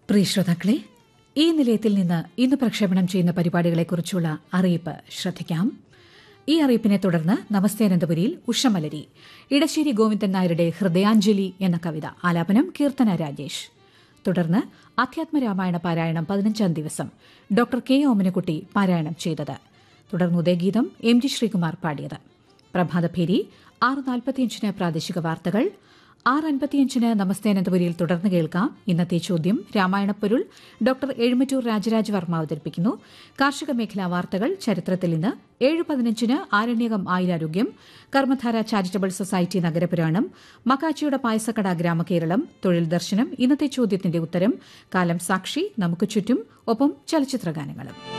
പ്രിയ ശ്രോതാക്കളെ ഈ നിലയത്തിൽ നിന്ന് ഇന്ന് പ്രക്ഷേപണം ചെയ്യുന്ന പരിപാടികളെക്കുറിച്ചുള്ള അറിയിപ്പ് ശ്രദ്ധിക്കാം ഈ അറിയിപ്പിനെ തുടർന്ന് നമസ്തേ അനന്തപുരിയിൽ ഉഷമലരി ഇടശ്ശേരി ഗോവിന്ദൻ നായരുടെ ഹൃദയാഞ്ജലി എന്ന കവിത ആലാപനം കീർത്തന രാജേഷ് തുടർന്ന് അധ്യാത്മരാമായണ പാരായണം പതിനഞ്ചാം ദിവസം ഡോക്ടർ കെ ഓമനക്കുട്ടി പാരായണം ചെയ്തത് തുടർന്ന് ഉദയഗീതം എം ജി ശ്രീകുമാർ പാടിയത് പ്രഭാതഭേരി ആറ് നാൽപ്പത്തിയഞ്ചിന് പ്രാദേശിക വാർത്തകൾ ആറ് അൻപത്തിയഞ്ചിന് നമസ്തേ അനന്തപുരിയിൽ തുടർന്ന് കേൾക്കാം ഇന്നത്തെ ചോദ്യം രാമായണപ്പൊരുൾ ഡോക്ടർ എഴുമറ്റൂർ രാജരാജ വർമ്മ അവതരിപ്പിക്കുന്നു കാർഷിക മേഖലാ വാർത്തകൾ ചരിത്രത്തിൽ ഇന്ന് ഏഴ് പതിനഞ്ചിന് ആരണ്യകം ആയുരാരോഗ്യം കർമ്മധാര ചാരിറ്റബിൾ സൊസൈറ്റി നഗരപുരാണം മക്കാച്ചിയുടെ പായസക്കട ഗ്രാമകേരളം തൊഴിൽ ദർശനം ഇന്നത്തെ ചോദ്യത്തിന്റെ ഉത്തരം കാലം സാക്ഷി നമുക്ക് ചുറ്റും ഒപ്പം ചലച്ചിത്രഗാനങ്ങളും